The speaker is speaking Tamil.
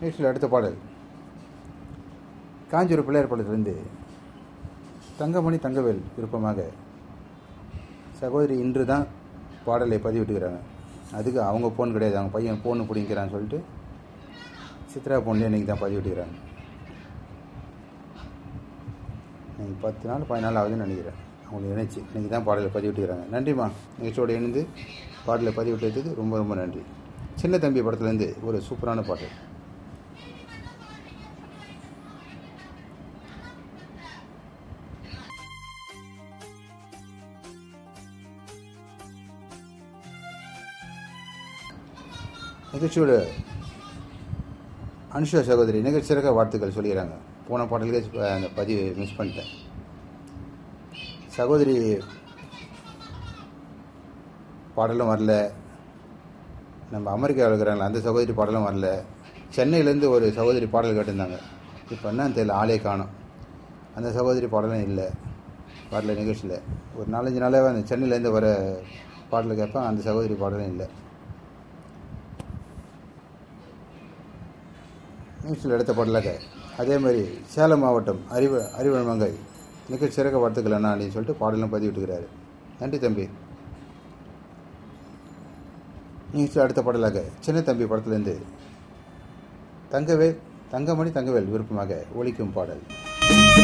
நிகழ்ச்சியில் அடுத்த பாடல் காஞ்சிபுரம் பிள்ளையார் பாடத்திலிருந்து தங்கமணி தங்கவேல் விருப்பமாக சகோதரி இன்று தான் பாடலை பதிவிட்டுக்கிறாங்க அதுக்கு அவங்க ஃபோன் கிடையாது அவங்க பையன் ஃபோனு பிடிங்கிறான்னு சொல்லிட்டு சித்ரா ஃபோன்லேயே இன்றைக்கி தான் பதிவிட்டுக்கிறாங்க இன்னைக்கு பத்து நாள் பதினாலு நாள் ஆகுதுன்னு நினைக்கிறேன் அவங்களுக்கு நினைச்சு இன்றைக்கி தான் பாடலை பதிவிட்டுக்கிறாங்க நன்றிம்மா நிகழ்ச்சியோடு இணைந்து பாடலை பதிவிட்டதுக்கு ரொம்ப ரொம்ப நன்றி சின்ன தம்பி படத்துலேருந்து ஒரு சூப்பரான பாடல் நிகழ்ச்சியோட அனுஷா சகோதரி நிகழ்ச்சியாக வாழ்த்துக்கள் சொல்லிக்கிறாங்க போன பாடலுக்கு அந்த பதிவு மிஸ் பண்ணிட்டேன் சகோதரி பாடலும் வரல நம்ம அமெரிக்காவில் இருக்கிறாங்களா அந்த சகோதரி பாடலும் வரல சென்னையிலேருந்து ஒரு சகோதரி பாடல் கேட்டிருந்தாங்க இப்போ என்னன்னு தெரியல ஆளே காணும் அந்த சகோதரி பாடலும் இல்லை வரல நிகழ்ச்சியில் ஒரு நாலஞ்சு நாளாகவே அந்த சென்னையிலேருந்து வர பாடல் கேட்பேன் அந்த சகோதரி பாடலும் இல்லை நியூஸில் எடுத்த பாடலாக அதே மாதிரி சேலம் மாவட்டம் அறிவ அறிவழமங்கை நிகழ்ச்சி சிறக்க வாழ்த்துக்கள் அண்ணா அப்படின்னு சொல்லிட்டு பாடலும் பதிவிட்டுக்கிறாரு நன்றி தம்பி நியூஸில் அடுத்த பாடலாக சின்ன தம்பி படத்துலேருந்து தங்கவேல் தங்கமணி தங்கவேல் விருப்பமாக ஒலிக்கும் பாடல்